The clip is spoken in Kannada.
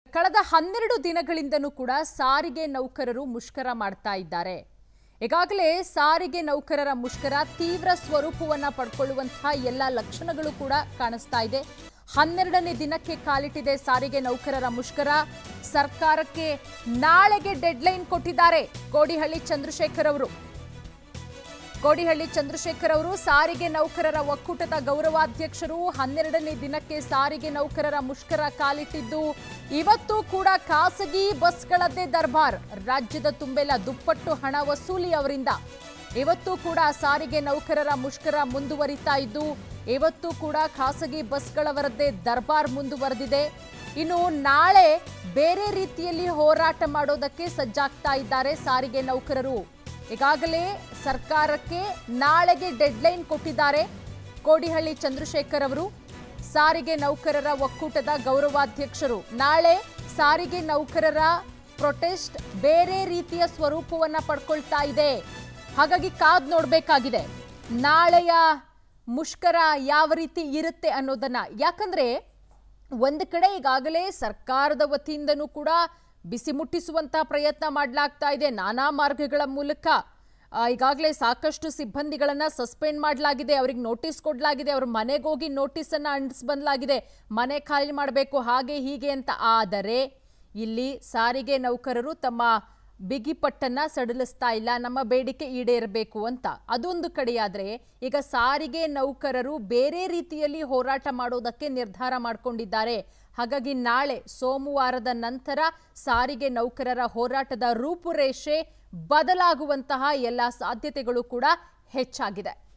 ಕಳೆದ ಹನ್ನೆರಡು ದಿನಗಳಿಂದನೂ ಕೂಡ ಸಾರಿಗೆ ನೌಕರರು ಮುಷ್ಕರ ಮಾಡ್ತಾ ಇದ್ದಾರೆ ಈಗಾಗಲೇ ಸಾರಿಗೆ ನೌಕರರ ಮುಷ್ಕರ ತೀವ್ರ ಸ್ವರೂಪವನ್ನ ಪಡ್ಕೊಳ್ಳುವಂತಹ ಎಲ್ಲ ಲಕ್ಷಣಗಳು ಕೂಡ ಕಾಣಿಸ್ತಾ ಇದೆ ಹನ್ನೆರಡನೇ ದಿನಕ್ಕೆ ಕಾಲಿಟ್ಟಿದೆ ಸಾರಿಗೆ ನೌಕರರ ಮುಷ್ಕರ ಸರ್ಕಾರಕ್ಕೆ ನಾಳೆಗೆ ಡೆಡ್ಲೈನ್ ಕೊಟ್ಟಿದ್ದಾರೆ ಕೋಡಿಹಳ್ಳಿ ಚಂದ್ರಶೇಖರ್ ಅವರು ಕೋಡಿಹಳ್ಳಿ ಚಂದ್ರಶೇಖರ್ ಅವರು ಸಾರಿಗೆ ನೌಕರರ ಒಕ್ಕೂಟದ ಗೌರವಾಧ್ಯಕ್ಷರು ಹನ್ನೆರಡನೇ ದಿನಕ್ಕೆ ಸಾರಿಗೆ ನೌಕರರ ಮುಷ್ಕರ ಕಾಲಿಟ್ಟಿದ್ದು ಇವತ್ತು ಕೂಡ ಖಾಸಗಿ ಬಸ್ಗಳದ್ದೇ ದರ್ಬಾರ್ ರಾಜ್ಯದ ತುಂಬೆಲ್ಲ ದುಪ್ಪಟ್ಟು ಹಣ ವಸೂಲಿ ಅವರಿಂದ ಇವತ್ತು ಕೂಡ ಸಾರಿಗೆ ನೌಕರರ ಮುಷ್ಕರ ಮುಂದುವರಿತಾ ಇದ್ದು ಇವತ್ತು ಕೂಡ ಖಾಸಗಿ ಬಸ್ಗಳವರದ್ದೇ ದರ್ಬಾರ್ ಮುಂದುವರೆದಿದೆ ಇನ್ನು ನಾಳೆ ಬೇರೆ ರೀತಿಯಲ್ಲಿ ಹೋರಾಟ ಮಾಡೋದಕ್ಕೆ ಸಜ್ಜಾಗ್ತಾ ಇದ್ದಾರೆ ಸಾರಿಗೆ ನೌಕರರು ಈಗಾಗಲೇ ಸರ್ಕಾರಕ್ಕೆ ನಾಳೆಗೆ ಡೆಡ್ಲೈನ್ ಕೊಟ್ಟಿದ್ದಾರೆ ಕೋಡಿಹಳ್ಳಿ ಚಂದ್ರಶೇಖರ್ ಅವರು ಸಾರಿಗೆ ನೌಕರರ ಒಕ್ಕೂಟದ ಗೌರವಾಧ್ಯಕ್ಷರು ನಾಳೆ ಸಾರಿಗೆ ನೌಕರರ ಪ್ರೊಟೆಸ್ಟ್ ಬೇರೆ ರೀತಿಯ ಸ್ವರೂಪವನ್ನ ಪಡ್ಕೊಳ್ತಾ ಇದೆ ಹಾಗಾಗಿ ಕಾದ್ ನೋಡಬೇಕಾಗಿದೆ ನಾಳೆಯ ಮುಷ್ಕರ ಯಾವ ರೀತಿ ಇರುತ್ತೆ ಅನ್ನೋದನ್ನ ಯಾಕಂದ್ರೆ ಒಂದು ಕಡೆ ಈಗಾಗಲೇ ಸರ್ಕಾರದ ವತಿಯಿಂದನೂ ಕೂಡ ಬಿಸಿ ಮುಟ್ಟಿಸುವಂತಹ ಪ್ರಯತ್ನ ಮಾಡಲಾಗ್ತಾ ಇದೆ ನಾನಾ ಮಾರ್ಗಗಳ ಮೂಲಕ ಆ, ಈಗಾಗಲೇ ಸಾಕಷ್ಟು ಸಿಬ್ಬಂದಿಗಳನ್ನ ಸಸ್ಪೆಂಡ್ ಮಾಡಲಾಗಿದೆ ಅವ್ರಿಗೆ ನೋಟಿಸ್ ಕೊಡಲಾಗಿದೆ ಅವ್ರ ಮನೆಗೆ ಹೋಗಿ ನೋಟಿಸನ್ನ ಅಂಟಿಸ್ ಬಂದಲಾಗಿದೆ ಮನೆ ಖಾಲಿ ಮಾಡಬೇಕು ಹಾಗೆ ಹೀಗೆ ಅಂತ ಆದರೆ ಇಲ್ಲಿ ಸಾರಿಗೆ ನೌಕರರು ತಮ್ಮ ಬಿಗಿಪಟ್ಟನ್ನ ಸಡಿಲಿಸ್ತಾ ಇಲ್ಲ ನಮ್ಮ ಬೇಡಿಕೆ ಈಡೇರಬೇಕು ಅಂತ ಅದೊಂದು ಕಡೆಯಾದ್ರೆ ಈಗ ಸಾರಿಗೆ ನೌಕರರು ಬೇರೆ ರೀತಿಯಲ್ಲಿ ಹೋರಾಟ ಮಾಡೋದಕ್ಕೆ ನಿರ್ಧಾರ ಮಾಡಿಕೊಂಡಿದ್ದಾರೆ ಹಾಗಾಗಿ ನಾಳೆ ಸೋಮವಾರದ ನಂತರ ಸಾರಿಗೆ ನೌಕರರ ಹೋರಾಟದ ರೂಪುರೇಷೆ ಬದಲಾಗುವಂತಹ ಎಲ್ಲ ಸಾಧ್ಯತೆಗಳು ಕೂಡ ಹೆಚ್ಚಾಗಿದೆ